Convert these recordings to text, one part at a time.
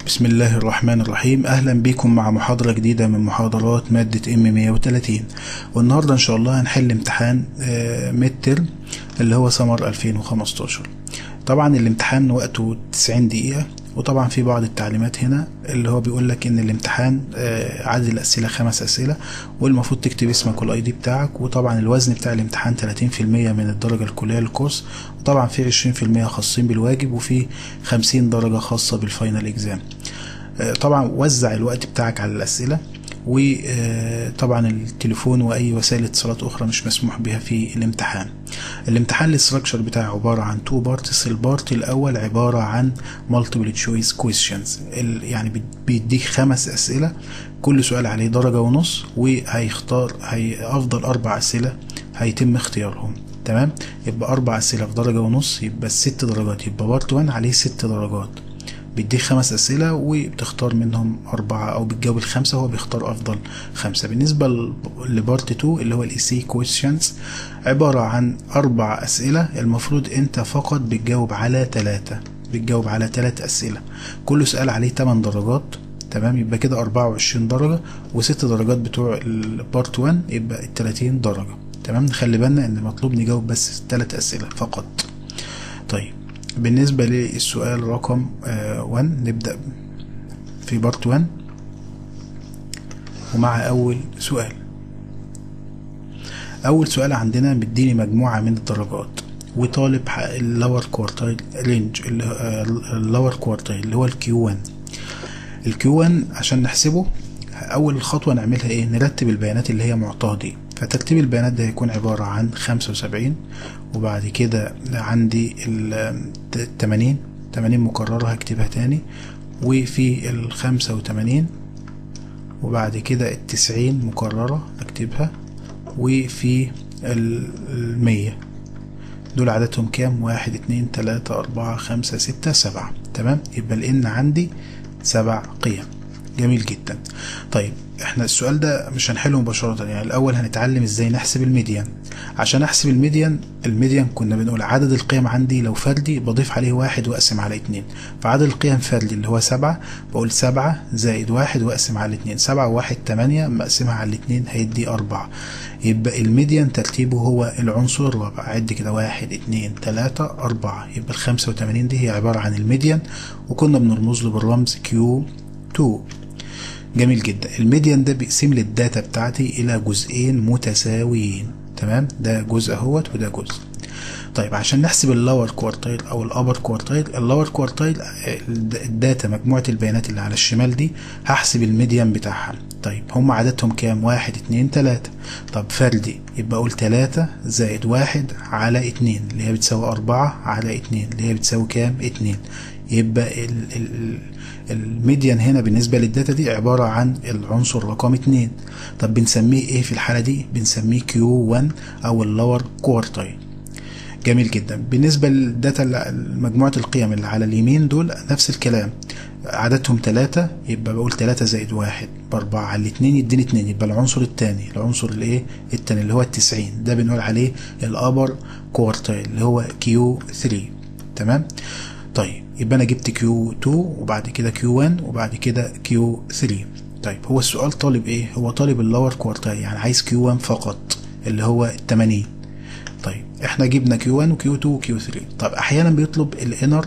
بسم الله الرحمن الرحيم اهلا بكم مع محاضرة جديدة من محاضرات مادة ام 130 والنهاردة ان شاء الله هنحل امتحان ميد ترم اللي هو سمر 2015 طبعا الامتحان وقته 90 دقيقة وطبعا في بعض التعليمات هنا اللي هو بيقول لك ان الامتحان عدد الاسئله خمس اسئله والمفروض تكتب اسمك والاي دي بتاعك وطبعا الوزن بتاع الامتحان 30% من الدرجه الكليه للكورس وطبعا في 20% خاصين بالواجب وفي 50 درجه خاصه بالفاينل اكزام طبعا وزع الوقت بتاعك على الاسئله وطبعا التليفون واي وسائل اتصالات اخرى مش مسموح بها في الامتحان الامتحان الاستراكشر بتاعه عباره عن تو بارتس البارت الاول عباره عن مالتيبل تشويس كويستشنز يعني بيديك خمس اسئله كل سؤال عليه درجه ونص وهيختار هي افضل اربع اسئله هيتم اختيارهم تمام يبقى اربع اسئله في درجه ونص يبقى الست درجات يبقى بارت 1 عليه ست درجات بيديك خمس أسئلة وبتختار منهم أربعة أو بتجاوب الخمسة هو بيختار أفضل خمسة بالنسبة لبارت 2 اللي هو الإيسي كويستشنز عبارة عن أربع أسئلة المفروض أنت فقط بتجاوب على ثلاثة بتجاوب على ثلاث أسئلة كل سؤال عليه 8 درجات تمام يبقى كده 24 درجة وست درجات بتوع البارت 1 يبقى 30 درجة تمام نخلي بالنا ان مطلوب نجاوب بس ثلاث أسئلة فقط طيب بالنسبة للسؤال رقم 1 نبدأ في بارت 1 ومع أول سؤال أول سؤال عندنا مديني مجموعة من الدرجات وطالب اللور كوارتايل رينج اللور كوارتايل اللي هو الكيو 1 الكيو 1 عشان نحسبه أول خطوة نعملها إيه نرتب البيانات اللي هي معطاة دي فترتيب البيانات ده هيكون عبارة عن خمسة وسبعين وبعد كده عندي التمانين تمانين مكررة هكتبها تاني وفي الخمسة وتمانين وبعد كده التسعين مكررة اكتبها وفي المية دول عددهم كام واحد اتنين تلاتة اربعة خمسة ستة سبعة تمام يبقى الان عندي سبع قيم جميل جدا طيب احنا السؤال ده مش هنحله مباشرة يعني الاول هنتعلم ازاي نحسب الميديان عشان احسب الميديان الميديان كنا بنقول عدد القيم عندي لو فردي بضيف عليه واحد واقسم على اتنين فعدد القيم فردي اللي هو سبعة بقول سبعة زائد واحد واقسم على اتنين سبعة وواحد تمانية مقسمها على الاتنين هيدي اربعة يبقى الميديان ترتيبه هو العنصر الرابع عد كده واحد اتنين تلاتة اربعة يبقى الخمسة وتمانين دي هي عبارة عن الميديان وكنا بنرمز له بالرمز كيو 2 جميل جدا الميديان ده بيقسم لي الداتا بتاعتي الى جزئين متساويين تمام ده جزء اهوت وده جزء طيب عشان نحسب اللور كوارتايل او الابر كوارتايل اللور كوارتايل الداتا مجموعة البيانات اللي على الشمال دي هحسب الميديان بتاعها طيب هم عددهم كام واحد اتنين تلاتة طب فردي يبقى اقول تلاتة زائد واحد على اتنين اللي هي بتساوي اربعة على اتنين اللي هي بتساوي كام اتنين يبقى ال ال الميديان هنا بالنسبة للداتا دي عبارة عن العنصر رقم اتنين طب بنسميه ايه في الحالة دي بنسميه كيو 1 او اللور كوارتايل جميل جدا بالنسبة للداتا مجموعة القيم اللي على اليمين دول نفس الكلام عددهم تلاتة يبقى بقول تلاتة زائد واحد بأربعة على الاتنين يديني اتنين يبقى العنصر التاني العنصر الايه التاني اللي هو التسعين ده بنقول عليه الابر كوارتايل اللي هو كيو 3 تمام طيب يبقى انا جبت كيو 2 وبعد كده كيو 1 وبعد كده كيو 3 طيب هو السؤال طالب ايه هو طالب اللور كوارتايل يعني عايز كيو 1 فقط اللي هو ال 80 طيب احنا جبنا كيو 1 وكيو 2 وكيو 3 طب احيانا بيطلب الانر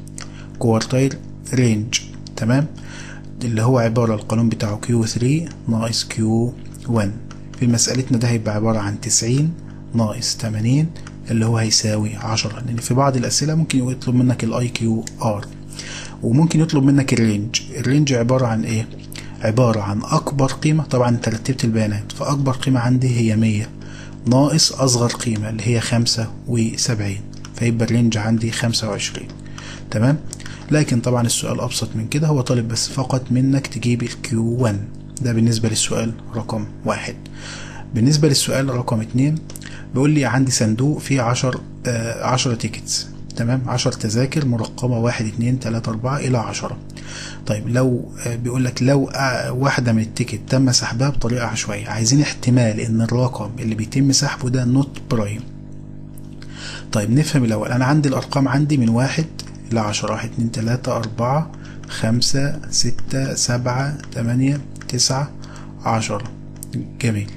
كوارتايل رينج تمام اللي هو عبارة القانون بتاعه كيو 3 ناقص كيو 1 في مسألتنا ده هيبقى عبارة عن 90 ناقص 80 اللي هو هيساوي 10 لان في بعض الاسئله ممكن يطلب منك الاي كيو ار وممكن يطلب منك الرينج الرينج عباره عن ايه عباره عن اكبر قيمه طبعا انت رتبت البيانات فاكبر قيمه عندي هي 100 ناقص اصغر قيمه اللي هي 75 فيبقى الرينج عندي 25 تمام لكن طبعا السؤال ابسط من كده هو طالب بس فقط منك تجيب الكيو 1 ده بالنسبه للسؤال رقم واحد بالنسبه للسؤال رقم اتنين بيقول لي عندي صندوق فيه عشر آه عشرة تيكتس تمام عشر تذاكر مرقمة واحد اتنين تلاتة أربعة إلى عشرة طيب لو آه بيقول لك لو آه واحدة من التيكت تم سحبها بطريقة عشوائية عايزين احتمال إن الرقم اللي بيتم سحبه ده نوت برايم طيب نفهم الأول أنا عندي الأرقام عندي من واحد لعشرة واحد اتنين تلاتة أربعة خمسة ستة سبعة تمانية تسعة عشرة جميل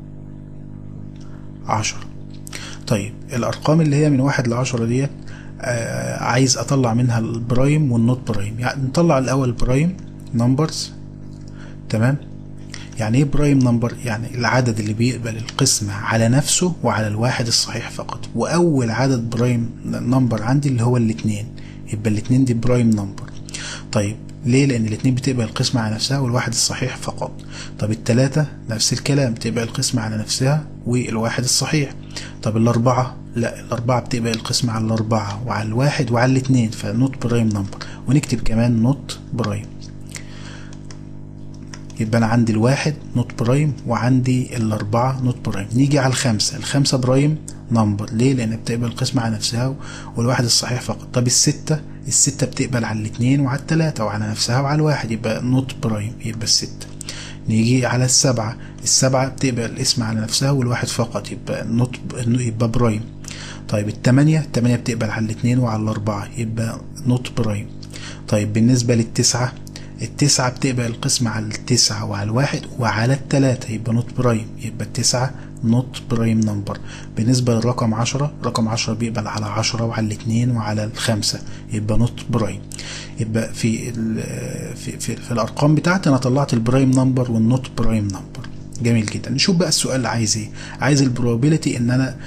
عشرة طيب الأرقام اللي هي من واحد لعشرة ديت آه عايز أطلع منها البرايم والنوت برايم يعني نطلع الأول برايم نمبرز تمام يعني ايه برايم نمبر يعني العدد اللي بيقبل القسمة على نفسه وعلى الواحد الصحيح فقط واول عدد برايم نمبر عندي اللي هو الاتنين يبقى الاتنين دي برايم نمبر طيب ليه لان الاتنين بتقبل القسمة على نفسها والواحد الصحيح فقط طب التلاتة نفس الكلام بتقبل القسمة على نفسها والواحد الصحيح طب الاربعة لا الاربعة بتقبل القسمة على الاربعة وعلى الواحد وعلى الاتنين فنوت برايم نمبر ونكتب كمان نوت برايم يبقى انا عندي الواحد نوت برايم وعندي الاربعة نوت برايم نيجي على الخمسة الخمسة برايم نمبر ليه لان بتقبل القسمة على نفسها والواحد الصحيح فقط طب الستة الستة بتقبل على الاتنين وعلى التلاتة وعلى نفسها وعلى الواحد يبقى نوت برايم يبقى الستة نيجي على السبعة السبعة بتقبل الاسم على نفسها والواحد فقط يبقى نوت يبقى برايم طيب التمانية التمانية بتقبل على الاتنين وعلى الأربعة يبقى نوت برايم طيب بالنسبة للتسعة التسعة بتقبل القسمة على التسعة وعلى الواحد وعلى التلاتة يبقى نوت برايم يبقى التسعة نوت برايم نمبر بالنسبة للرقم عشرة رقم عشرة بيقبل على عشرة وعلى الاتنين وعلى الخمسة يبقى نوت برايم يبقى في في, في, في الأرقام بتاعتي أنا طلعت البرايم نمبر والنوت برايم نمبر جميل جدا نشوف بقى السؤال اللي عايز ايه عايز البروبابيلتي ان انا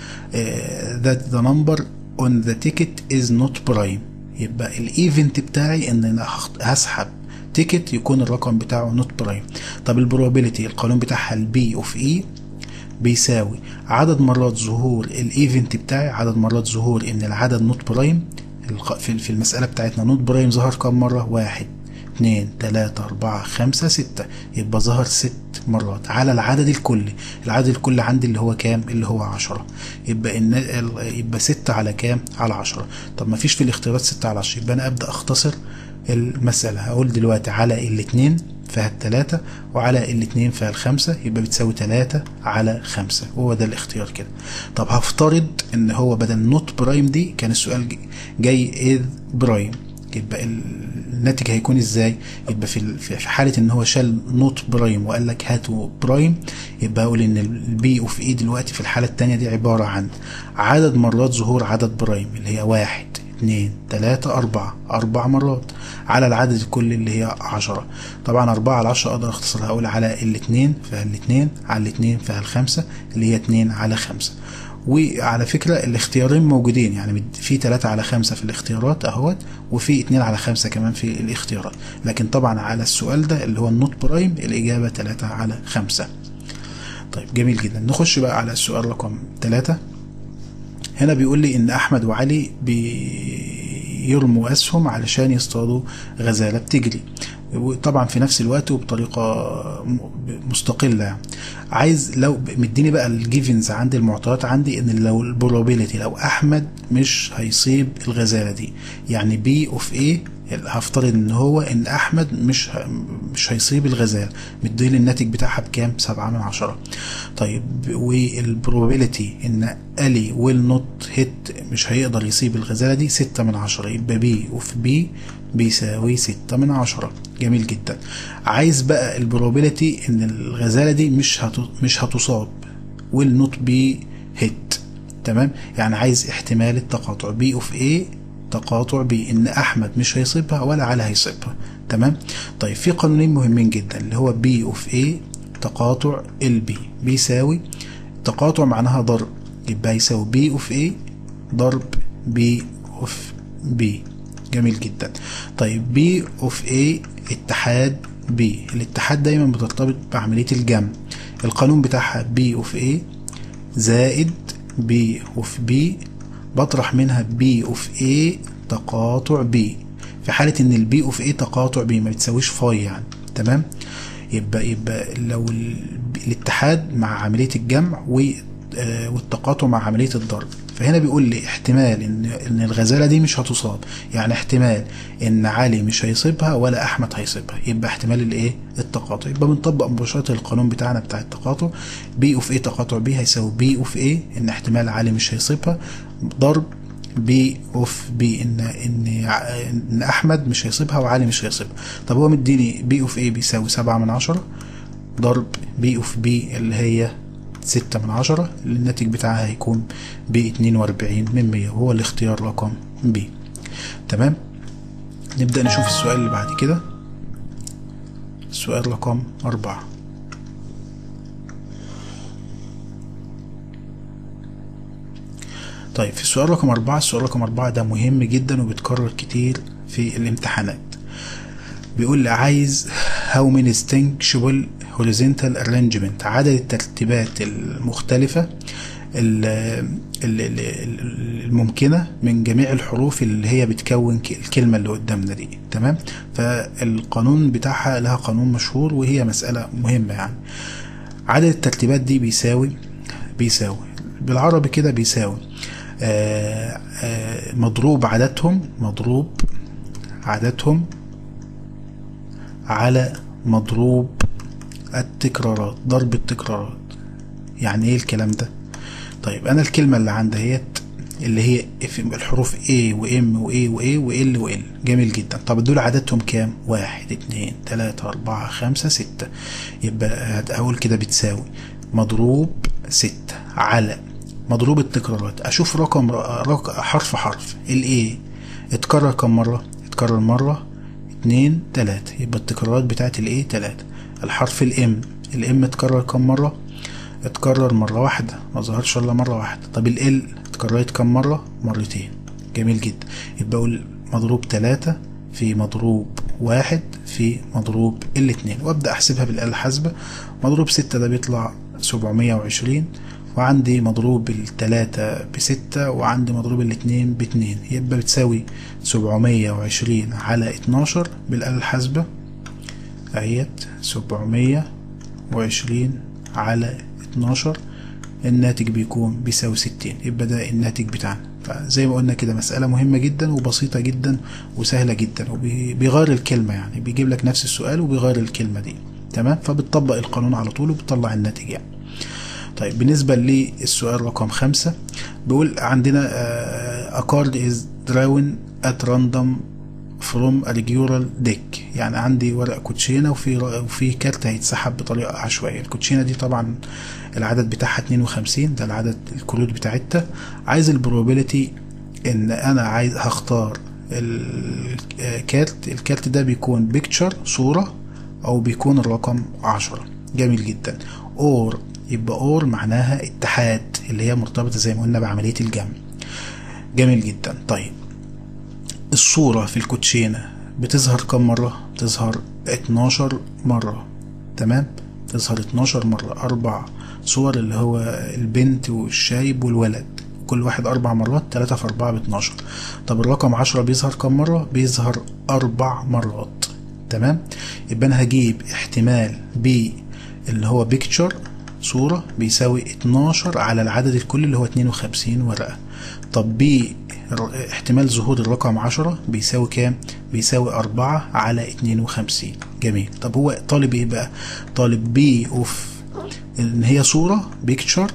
uh, that the number on the ticket is not prime يبقى الايفنت بتاعي ان انا هسحب تيكت يكون الرقم بتاعه نوت برايم طب البروبابيلتي القانون بتاعها البي اوف اي بيساوي عدد مرات ظهور الايفنت بتاعي عدد مرات ظهور ان العدد نوت برايم في المسألة بتاعتنا نوت برايم ظهر كم مرة واحد اتنين تلاتة أربعة خمسة ستة يبقى ظهر ست مرات على العدد الكلي العدد الكلي عندي اللي هو كام اللي هو عشرة يبقى إن يبقى ستة على كام على عشرة طب ما فيش في الاختيارات ستة على عشرة يبقى أنا أبدأ أختصر المسألة هقول دلوقتي على الاتنين فيها التلاتة وعلى الاتنين فيها الخمسة يبقى بتساوي تلاتة على خمسة وهو ده الاختيار كده طب هفترض ان هو بدل نوت برايم دي كان السؤال جاي اذ برايم يبقى الناتج هيكون ازاي يبقى في في حاله ان هو شال نوت برايم وقال لك هاتوا برايم يبقى اقول ان البي اوف اي دلوقتي في الحاله الثانيه دي عباره عن عدد مرات ظهور عدد برايم اللي هي واحد اتنين تلاتة أربعة أربع مرات على العدد الكلي اللي هي عشرة طبعا أربعة على عشرة أقدر أختصرها أقول على الاتنين فيها الاتنين على الاتنين فيها الخمسة اللي هي اتنين على خمسة وعلى فكرة الاختيارين موجودين يعني في 3 على 5 في الاختيارات اهوت وفي 2 على 5 كمان في الاختيارات لكن طبعا على السؤال ده اللي هو النوت برايم الإجابة 3 على 5 طيب جميل جدا نخش بقى على السؤال رقم 3 هنا بيقول لي ان احمد وعلي بيرموا اسهم علشان يصطادوا غزالة بتجري طبعا في نفس الوقت وبطريقه مستقله يعني عايز لو مديني بقى الجيفنز عندي المعطيات عندي ان لو البروبابيلتي لو احمد مش هيصيب الغزاله دي يعني بي اوف ايه هفترض ان هو ان احمد مش مش هيصيب الغزال مديلي الناتج بتاعها بكام سبعة من عشرة طيب والبروبابيلتي ان الي ويل نوت هيت مش هيقدر يصيب الغزاله دي ستة من عشرة يبقى بي اوف بي بيساوي ستة من عشرة جميل جدا عايز بقى البروبابيلتي ان الغزاله دي مش هت... مش هتصاب ويل نوت بي هيت تمام يعني عايز احتمال التقاطع بي اوف ايه تقاطع بي ان احمد مش هيصيبها ولا علي هيصيبها تمام طيب في قانونين مهمين جدا اللي هو بي اوف ايه تقاطع البي بيساوي تقاطع معناها ضرب يبقى يساوي بي اوف ايه ضرب بي اوف بي جميل جدا طيب بي اوف ايه اتحاد بي الاتحاد دايما بترتبط بعملية الجمع القانون بتاعها بي اوف ايه زائد بي اوف بي بطرح منها بي اوف ايه تقاطع بي في حالة ان البي اوف ايه تقاطع بي ما بتساويش فاي يعني تمام يبقى يبقى لو الاتحاد مع عملية الجمع والتقاطع مع عملية الضرب فهنا بيقول لي احتمال ان ان الغزاله دي مش هتصاب يعني احتمال ان علي مش هيصيبها ولا احمد هيصيبها يبقى احتمال الايه التقاطع يبقى بنطبق مباشره القانون بتاعنا بتاع التقاطع بي اوف ايه تقاطع بي هيساوي بي اوف ايه ان احتمال علي مش هيصيبها ضرب بي اوف بي ان ان ان احمد مش هيصيبها وعلي مش هيصيبها طب هو مديني بي اوف ايه بيساوي سبعة من عشرة ضرب بي اوف بي اللي هي ستة من عشرة اللي الناتج بتاعها هيكون باتنين واربعين من مية وهو الاختيار رقم بي تمام نبدأ نشوف السؤال اللي بعد كده السؤال رقم أربعة طيب في السؤال رقم أربعة السؤال رقم أربعة ده مهم جدا وبيتكرر كتير في الامتحانات بيقول لي عايز how many distinguishable horizontal arrangement عدد الترتيبات المختلفة ال- ال- ال- الممكنة من جميع الحروف اللي هي بتكون ك- الكلمة اللي قدامنا دي تمام فالقانون بتاعها لها قانون مشهور وهي مسألة مهمة يعني عدد الترتيبات دي بيساوي بيساوي بالعربي كده بيساوي آه، آه، مضروب عددهم مضروب عددهم على مضروب التكرارات ضرب التكرارات يعني ايه الكلام ده طيب انا الكلمة اللي عندي اهيت اللي هي في الحروف A و M و A و A و L و L جميل جدا طب دول عددهم كام واحد اتنين تلاتة اربعة خمسة ستة يبقى هقول كده بتساوي مضروب ستة على مضروب التكرارات اشوف رقم رق... حرف حرف ال A اتكرر كم مرة اتكرر مرة اتنين تلاتة يبقى التكرارات بتاعت ال A تلاتة الحرف الام الام اتكرر كم مرة اتكرر مرة واحدة ما ظهرش الا مرة واحدة طب ال L اتكررت كم مرة مرتين جميل جدا يبقى اقول مضروب تلاتة في مضروب واحد في مضروب الاتنين وابدأ احسبها بالآلة الحاسبة مضروب ستة ده بيطلع سبعمية وعشرين وعندي مضروب التلاتة بستة وعندي مضروب الاتنين باتنين يبقى بتساوي سبعمية وعشرين على اتناشر بالآلة الحاسبة اهيت سبعمية وعشرين على اتناشر الناتج بيكون بيساوي ستين يبقى ده الناتج بتاعنا فزي ما قلنا كده مسألة مهمة جدا وبسيطة جدا وسهلة جدا وبيغير الكلمة يعني بيجيب لك نفس السؤال وبيغير الكلمة دي تمام فبتطبق القانون على طول وبتطلع الناتج يعني طيب بالنسبة للسؤال رقم خمسة بيقول عندنا uh, a card is drawn at random from a regular deck يعني عندي ورق كوتشينة وفي وفي كارت هيتسحب بطريقة عشوائية الكوتشينة دي طبعا العدد بتاعها 52 ده العدد الكروت بتاعتها عايز البروبابيلتي ان انا عايز هختار الكارت الكارت ده بيكون بيكتشر صورة او بيكون الرقم عشرة جميل جدا اور يبقى اور معناها اتحاد اللي هي مرتبطة زي ما قلنا بعملية الجمع جميل جدا طيب الصورة في الكوتشينة بتظهر كم مرة؟ بتظهر 12 مرة تمام؟ تظهر 12 مرة أربع صور اللي هو البنت والشايب والولد كل واحد أربع مرات تلاتة في أربعة باتناشر طب الرقم عشرة بيظهر كم مرة؟ بيظهر أربع مرات تمام؟ يبقى أنا هجيب احتمال ب اللي هو بيكتشر صورة بيساوي 12 على العدد الكلي اللي هو 52 ورقة طب ب احتمال ظهور الرقم 10 بيساوي كام؟ بيساوي 4 على 52 جميل طب هو طالب ايه بقى؟ طالب بي اوف ان هي صورة بيكتشر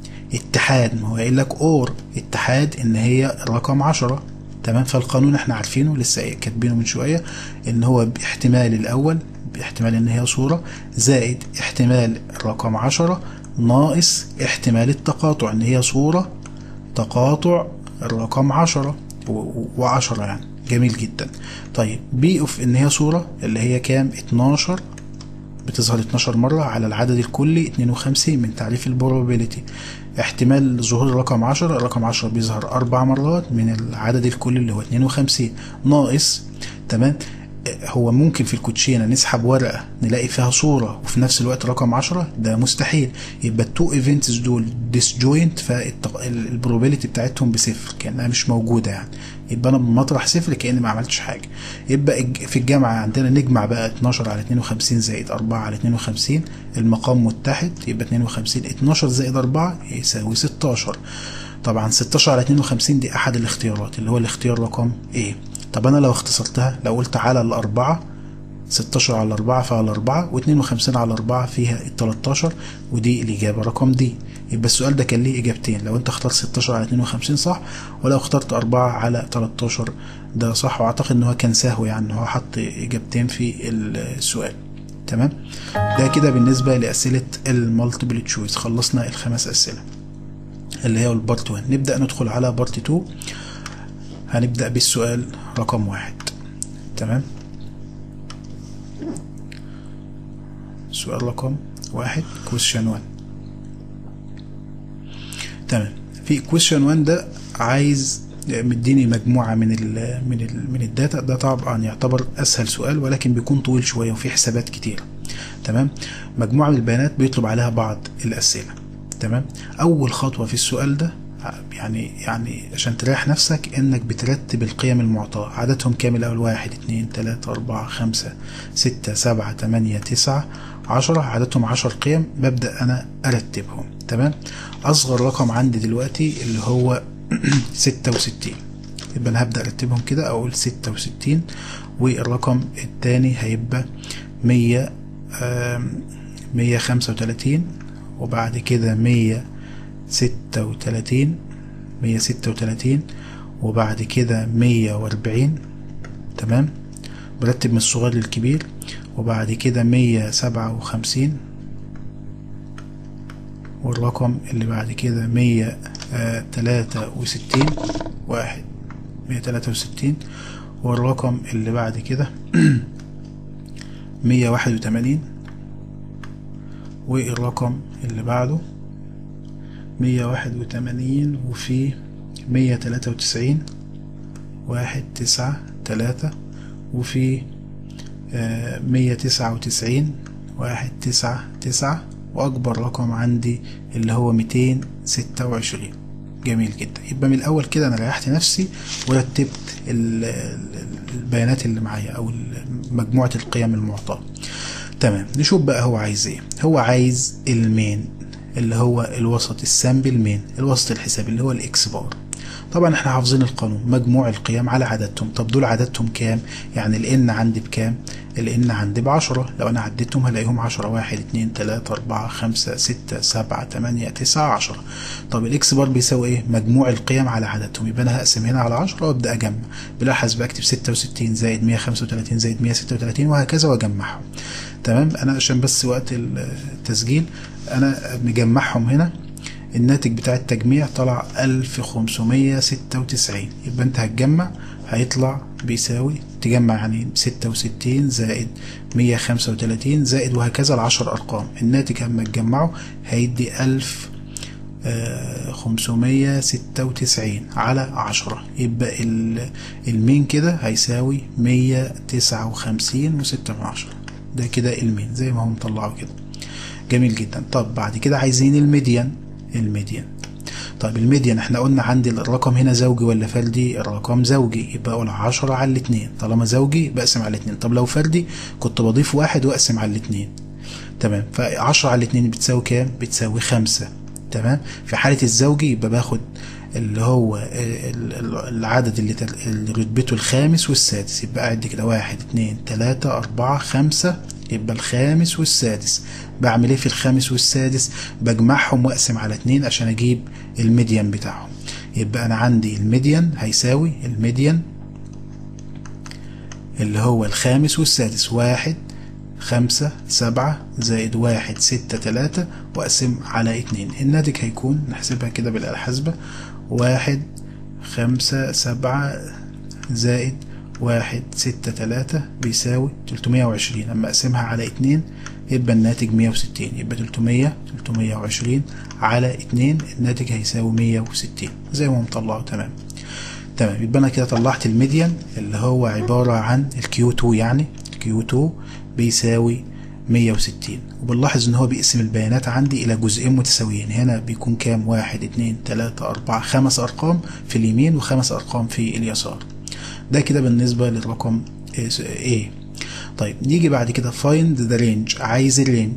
اتحاد ما هو قايل لك اور اتحاد ان هي رقم 10 تمام فالقانون احنا عارفينه لسه كاتبينه من شويه ان هو باحتمال الاول باحتمال ان هي صورة زائد احتمال رقم عشرة ناقص احتمال التقاطع ان هي صورة تقاطع الرقم عشرة وعشرة يعني جميل جدا طيب بي اوف ان هي صورة اللي هي كام اتناشر بتظهر 12 مرة على العدد الكلي 52 من تعريف البروبابيلتي احتمال ظهور الرقم 10 الرقم 10 بيظهر أربع مرات من العدد الكلي اللي هو 52 ناقص تمام هو ممكن في الكوتشينة نسحب ورقة نلاقي فيها صورة وفي نفس الوقت رقم عشرة ده مستحيل يبقى التو ايفنتس دول ديسجوينت فالبروبابيلتي بتاعتهم بصفر كأنها مش موجودة يعني يبقى انا بمطرح صفر كأني ما عملتش حاجة يبقى في الجامعة عندنا نجمع بقى 12 على 52 زائد 4 على 52 المقام متحد يبقى 52 12 زائد 4 يساوي 16 طبعا 16 على 52 دي احد الاختيارات اللي هو الاختيار رقم ايه طب انا لو اختصرتها لو قلت على الاربعة 16 على 4 فيها الأربعة و52 على 4 فيها ال 13 ودي الإجابة رقم دي يبقى السؤال ده كان ليه إجابتين لو أنت اخترت 16 على 52 صح ولو اخترت 4 على 13 ده صح وأعتقد إن هو كان سهو يعني هو حط إجابتين في السؤال تمام ده كده بالنسبة لأسئلة المالتيبل تشويس خلصنا الخمس أسئلة اللي هي البارت 1 نبدأ ندخل على بارت 2 هنبدأ بالسؤال رقم واحد تمام سؤال رقم واحد question 1 تمام في question 1 ده عايز مديني مجموعة من ال من ال من الداتا ده طبعا يعتبر أسهل سؤال ولكن بيكون طويل شوية وفيه حسابات كتير تمام مجموعة من البيانات بيطلب عليها بعض الأسئلة تمام أول خطوة في السؤال ده يعني يعني عشان تريح نفسك انك بترتب القيم المعطاة عددهم كام الاول واحد اتنين تلاتة اربعة خمسة ستة سبعة تمانية تسعة عشرة عددهم عشر قيم ببدأ انا ارتبهم تمام اصغر رقم عندي دلوقتي اللي هو ستة وستين يبقى انا هبدأ ارتبهم كده اقول ستة وستين والرقم التاني هيبقى مية مية خمسة وتلاتين وبعد كده مية ستة وتلاتين مية ستة وتلاتين وبعد كده مية وأربعين تمام برتب من الصغير للكبير وبعد كده مية سبعة وخمسين والرقم اللي بعد كده مية تلاتة وستين واحد مية تلاتة وستين والرقم اللي بعد كده مية واحد وتمانين والرقم اللي بعده مية واحد وتمانين وفي مية تلاتة وتسعين واحد تسعة تلاتة وفي مية تسعة وتسعين واحد تسعة تسعة وأكبر رقم عندي اللي هو ميتين ستة وعشرين جميل جدا يبقى من الأول كده أنا ريحت نفسي ورتبت البيانات اللي معايا أو مجموعة القيم المعطاة تمام نشوف بقى هو عايز ايه هو عايز المين اللي هو الوسط السامبل مين الوسط الحسابي اللي هو الاكس بار طبعا احنا حافظين القانون مجموع القيم على عددهم طب دول عددهم كام يعني الان عندي بكام الان عندي بعشرة لو انا عديتهم هلاقيهم عشرة واحد اتنين تلاتة اربعة خمسة ستة سبعة تمانية تسعة عشرة طب الاكس بار بيساوي ايه مجموع القيم على عددهم يبقى انا هقسم هنا على عشرة وابدا اجمع بلاحظ بكتب ستة وستين زائد مية خمسة وتلاتين زائد مية ستة وتلاتين وهكذا واجمعهم تمام انا عشان بس وقت التسجيل انا مجمعهم هنا الناتج بتاع التجميع طلع ألف خمسمية ستة وتسعين يبقى انت هتجمع هيطلع بيساوي تجمع يعني ستة وستين زائد مية خمسة وتلاتين زائد وهكذا العشر أرقام الناتج لما تجمعه هيدي ألف خمسمية ستة وتسعين على عشرة يبقى المين كده هيساوي مية تسعة وخمسين وستة من عشرة ده كده المين زي ما هو مطلعه كده جميل جدا طب بعد كده عايزين الميديان الميديان طيب الميديان احنا قلنا عندي الرقم هنا زوجي ولا فردي الرقم زوجي يبقى اقول عشرة على الاتنين طالما زوجي بقسم على الاتنين طب لو فردي كنت بضيف واحد واقسم على الاتنين تمام فعشرة على الاتنين بتساوي كام بتساوي خمسة تمام في حالة الزوجي يبقى باخد اللي هو العدد اللي, اللي رتبته الخامس والسادس يبقى قاعد كده واحد اتنين تلاتة اربعة خمسة يبقى الخامس والسادس بعمل ايه في الخامس والسادس بجمعهم واقسم على اتنين عشان اجيب الميديان بتاعهم يبقى انا عندي الميديان هيساوي الميديان اللي هو الخامس والسادس واحد خمسة سبعة زائد واحد ستة تلاتة وأقسم على اتنين الناتج هيكون نحسبها كده بالآلة الحاسبة واحد خمسة سبعة زائد واحد ستة تلاتة بيساوي تلتمية وعشرين أما أقسمها على اتنين يبقى الناتج مية وستين يبقى تلتمية تلتمية وعشرين على اتنين الناتج هيساوي مية وستين زي ما مطلعه تمام تمام يبقى أنا كده طلعت الميديان اللي هو عبارة عن الكيو 2 يعني الكيو 2 بيساوي 160 وبنلاحظ ان هو بيقسم البيانات عندي الى جزئين متساويين هنا بيكون كام واحد اتنين تلاتة اربعة خمس ارقام في اليمين وخمس ارقام في اليسار ده كده بالنسبة للرقم A طيب نيجي بعد كده find the range عايز الرينج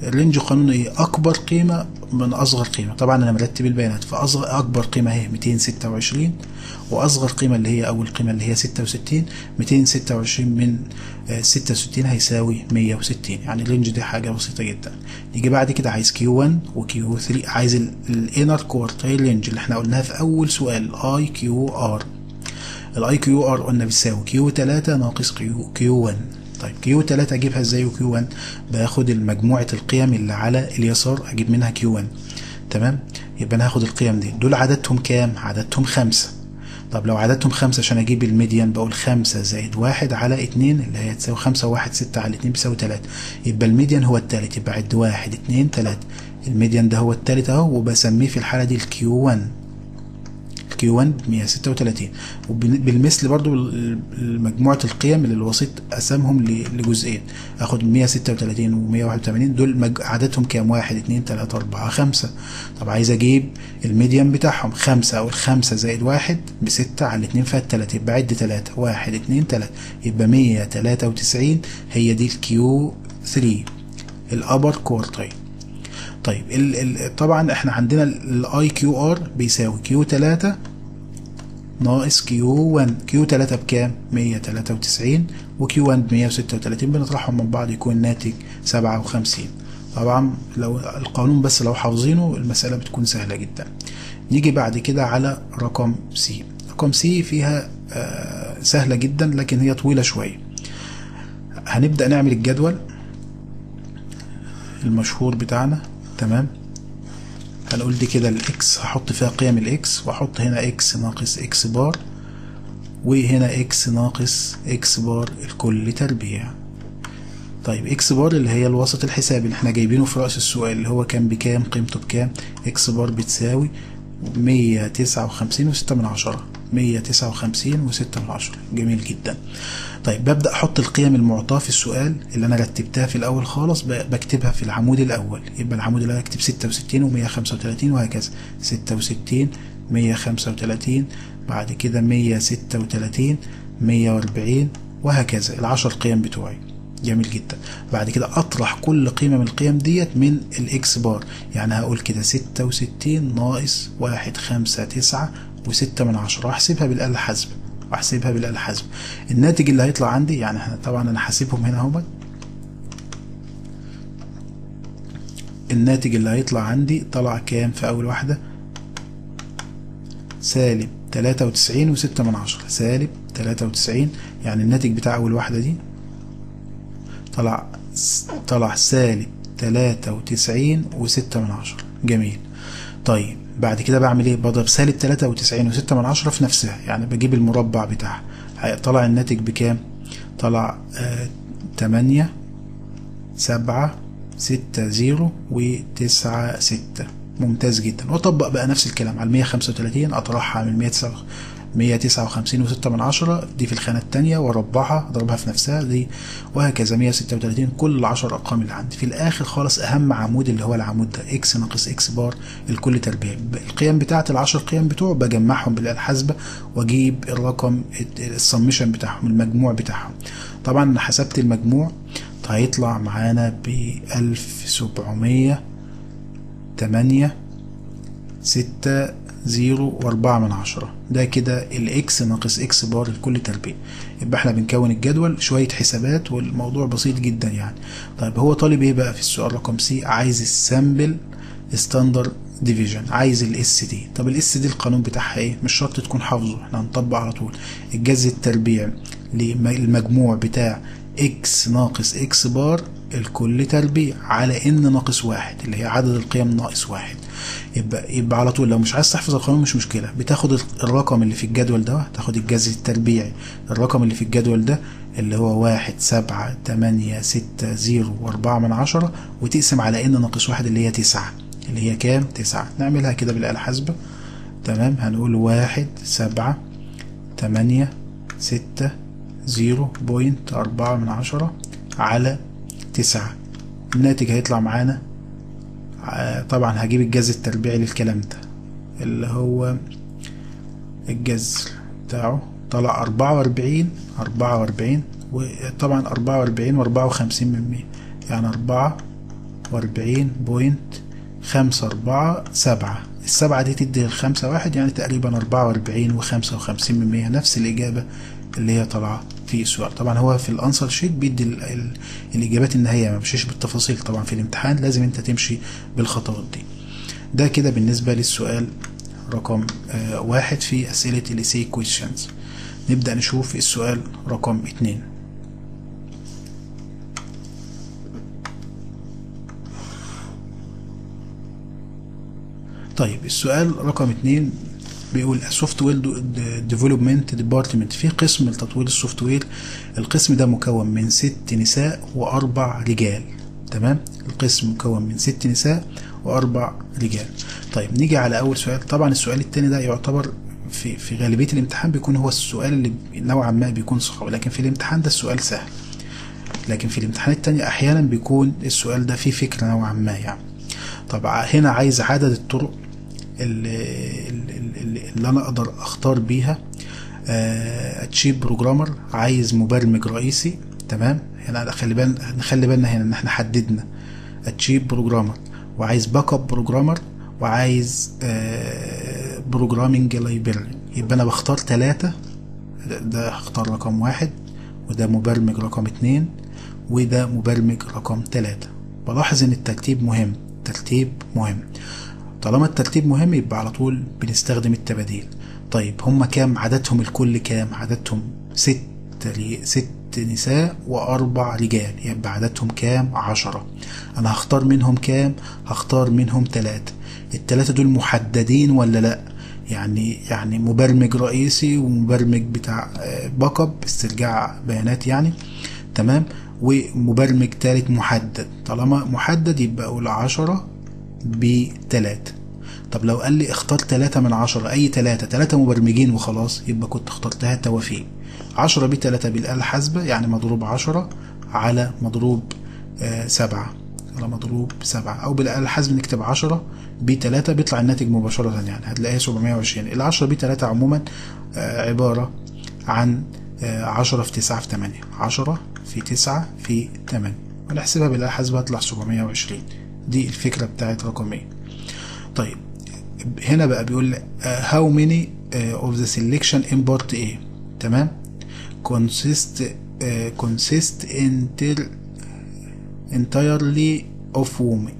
الرينج قانونه ايه اكبر قيمه من اصغر قيمه طبعا انا مرتب البيانات فاصغر اكبر قيمه هي 226 واصغر قيمه اللي هي اول قيمه اللي هي 66 226 من 66 هيساوي 160 يعني الرينج دي حاجه بسيطه جدا نيجي بعد كده عايز كيو 1 وكيو 3 عايز الانر كوارتايل رينج اللي احنا قلناها في اول سؤال اي كيو ار الاي كيو ار قلنا بيساوي كيو 3 ناقص كيو كيو 1 طيب كيو 3 اجيبها ازاي وكيو 1 باخد مجموعه القيم اللي على اليسار اجيب منها كيو 1 تمام يبقى انا هاخد القيم دي دول عددهم كام عددهم خمسة طب لو عددهم خمسة عشان اجيب الميديان بقول خمسة زائد واحد على اتنين اللي هي تساوي خمسة وواحد ستة على اتنين بيساوي تلاتة يبقى الميديان هو التالت يبقى عد واحد اتنين تلاتة الميديان ده هو التالت اهو وبسميه في الحالة دي الكيو 1 كيو 1 136 وبالمثل برضو مجموعة القيم اللي الوسيط قسمهم لجزئين اخد 136 و 181 دول عددهم كام 1 2 3 4 5 طب عايز اجيب الميديان بتاعهم 5 او الخمسة زائد 1 ب 6 على 2 فيها 3 يبقى عد 3 1 2 3 يبقى 193 هي دي الكيو 3 الابر كوارتايل طيب ال ال طبعا احنا عندنا الاي كيو ار بيساوي كيو 3 ناقص كيو 1 كيو 3 بكام 193 وكيو 1 ب 136 بنطرحهم من بعض يكون ناتج 57 طبعا لو القانون بس لو حافظينه المسألة بتكون سهلة جدا نيجي بعد كده على رقم سي رقم سي فيها آه سهلة جدا لكن هي طويلة شوية هنبدأ نعمل الجدول المشهور بتاعنا تمام هنقول دي كده الاكس هحط فيها قيم الاكس واحط هنا اكس ناقص اكس بار وهنا اكس ناقص اكس بار الكل تربيع طيب اكس بار اللي هي الوسط الحسابي اللي احنا جايبينه في رأس السؤال اللي هو كان بكام قيمته بكام اكس بار بتساوي مية تسعة وخمسين وستة من عشرة مية تسعة وخمسين وستة من عشرة جميل جدا طيب ببدأ أحط القيم المعطاة في السؤال اللي أنا رتبتها في الأول خالص بكتبها في العمود الأول يبقى العمود الأول أكتب ستة وستين ومية خمسة وتلاتين وهكذا ستة وستين مية خمسة وتلاتين بعد كده مية ستة وتلاتين مية وأربعين وهكذا العشر قيم بتوعي جميل جدا بعد كده اطرح كل قيمه من القيم ديت من الاكس بار يعني هقول كده ستة وستين ناقص واحد خمسة تسعة وستة من عشرة واحسبها بالآلة الحاسبة واحسبها بالآلة الحاسبة الناتج اللي هيطلع عندي يعني طبعا انا حاسبهم هنا اهوت الناتج اللي هيطلع عندي طلع كام في اول واحدة سالب تلاتة وتسعين وستة من عشرة سالب تلاتة وتسعين يعني الناتج بتاع اول واحدة دي طلع طلع سالب تلاتة وتسعين وستة من عشرة جميل طيب بعد كده بعمل ايه بضرب سالب تلاتة وتسعين وستة من عشرة في نفسها يعني بجيب المربع بتاعها طلع الناتج بكام طلع آه تمانية سبعة ستة زيرو وتسعة ستة ممتاز جدا واطبق بقى نفس الكلام على المية خمسة وتلاتين اطرحها من مية تسعة مية تسعة وخمسين وستة من عشرة دي في الخانة التانية واربعها اضربها في نفسها دي وهكذا مية ستة وتلاتين كل العشر ارقام اللي عندي في الاخر خالص اهم عمود اللي هو العمود ده اكس ناقص اكس بار الكل تربيع القيم بتاعت العشر قيم بتوعه بجمعهم بالآلة الحاسبة واجيب الرقم السمشن بتاعهم المجموع بتاعهم طبعا انا حسبت المجموع هيطلع معانا بألف سبعمية تمانية ستة زيرو واربعة من عشرة ده كده الاكس ناقص اكس بار الكل تربيع يبقى احنا بنكون الجدول شوية حسابات والموضوع بسيط جدا يعني طيب هو طالب ايه بقى في السؤال رقم سي عايز السامبل ستاندرد ديفيجن عايز الاس دي طب الاس دي القانون بتاعها ايه مش شرط تكون حافظه احنا هنطبق على طول الجذر التربيع للمجموع بتاع اكس ناقص اكس بار الكل تربيع على ان ناقص واحد اللي هي عدد القيم ناقص واحد يبقى يبقى على طول لو مش عايز تحفظ القانون مش مشكله بتاخد الرقم اللي في الجدول ده تاخد الجذر التربيعي الرقم اللي في الجدول ده اللي هو واحد سبعة تمانية ستة زيرو واربعة من عشرة وتقسم على ان ناقص واحد اللي هي تسعة اللي هي كام تسعة نعملها كده بالآلة الحاسبة تمام هنقول واحد سبعة تمانية ستة زيرو بوينت أربعة من عشرة على تسعة الناتج هيطلع معانا طبعا هجيب الجذر التربيعي للكلام ده اللي هو الجذر بتاعه طلع أربعة وأربعين أربعة وأربعين وطبعا أربعة وأربعين وأربعة وخمسين من مية يعني أربعة وأربعين بوينت خمسة أربعة سبعة السبعة دي تدي الخمسة واحد يعني تقريبا أربعة وأربعين وخمسة وخمسين من مية نفس الإجابة اللي هي طالعة في السؤال طبعا هو في الأنسر شيت بيدي ال ال الإجابات النهائية ما بيمشيش بالتفاصيل طبعا في الامتحان لازم أنت تمشي بالخطوات دي ده كده بالنسبة للسؤال رقم آه واحد في أسئلة الإسي كويشنز نبدأ نشوف السؤال رقم اتنين طيب السؤال رقم اتنين بيقول سوفت وير ديفلوبمنت ديبارتمنت في قسم لتطوير السوفت وير القسم ده مكون من ست نساء واربع رجال تمام القسم مكون من ست نساء واربع رجال طيب نيجي على اول سؤال طبعا السؤال التاني ده يعتبر في في غالبيه الامتحان بيكون هو السؤال اللي نوعا ما بيكون صعب لكن في الامتحان ده السؤال سهل لكن في الامتحانات التانية احيانا بيكون السؤال ده فيه فكره نوعا ما يعني طب هنا عايز عدد الطرق اللي, اللي انا اقدر اختار بيها اتشيب بروجرامر عايز مبرمج رئيسي تمام هنا خلي بالنا نخلي بالنا هنا ان احنا حددنا اتشيب بروجرامر وعايز باك اب بروجرامر وعايز بروجرامنج لايبراري يبقى انا بختار ثلاثة ده هختار رقم واحد وده مبرمج رقم اتنين وده مبرمج رقم ثلاثة بلاحظ ان الترتيب مهم ترتيب مهم طالما الترتيب مهم يبقى على طول بنستخدم التباديل طيب هما كام عددهم الكل كام عددهم ست ست نساء وأربع رجال يبقى عددهم كام عشرة أنا هختار منهم كام هختار منهم تلاتة التلاتة دول محددين ولا لأ يعني يعني مبرمج رئيسي ومبرمج بتاع باك اب استرجاع بيانات يعني تمام ومبرمج تالت محدد طالما محدد يبقى أقول عشرة بتلاتة طب لو قال لي اختار تلاتة من عشرة أي تلاتة تلاتة مبرمجين وخلاص يبقى كنت اخترتها توافيق عشرة بتلاتة بالآلة الحاسبة يعني مضروب عشرة على مضروب آه سبعة على مضروب سبعة أو بالآلة الحاسبة نكتب عشرة بتلاتة بيطلع الناتج مباشرة يعني هتلاقيها سبعمية وعشرين العشرة بتلاتة عموما آه عبارة عن آه عشرة في تسعة في تمانية عشرة في تسعة في تمانية ونحسبها بالآلة الحاسبة هتطلع سبعمية وعشرين دي الفكرة بتاعت رقم ايه طيب هنا بقى بيقول how many of the selection in part A تمام consist uh, consist inter entirely of women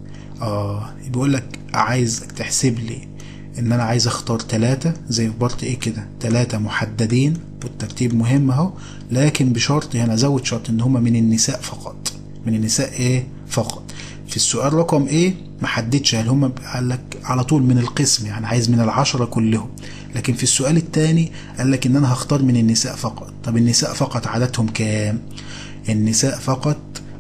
اه بيقول لك عايزك تحسب لي ان انا عايز اختار ثلاثة زي في بارت ايه كده ثلاثة محددين والترتيب مهم اهو لكن بشرط هنا زود شرط ان هما من النساء فقط من النساء ايه فقط في السؤال رقم ايه محددش هل هم قال لك على طول من القسم يعني عايز من العشرة كلهم لكن في السؤال الثاني قال لك ان انا هختار من النساء فقط طب النساء فقط عددهم كام النساء فقط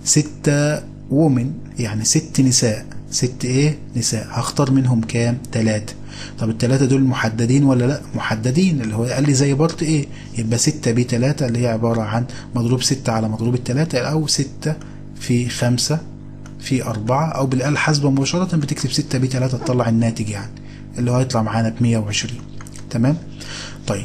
ستة وومن يعني ست نساء ست ايه نساء هختار منهم كام تلاتة طب التلاتة دول محددين ولا لا محددين اللي هو قال لي زي بارت ايه يبقى ستة بي تلاتة اللي هي عبارة عن مضروب ستة على مضروب التلاتة او ستة في خمسة في أربعة أو بالآلة الحاسبة مباشرة بتكتب ستة بي تلاتة تطلع الناتج يعني اللي هو هيطلع معانا بمية وعشرين تمام طيب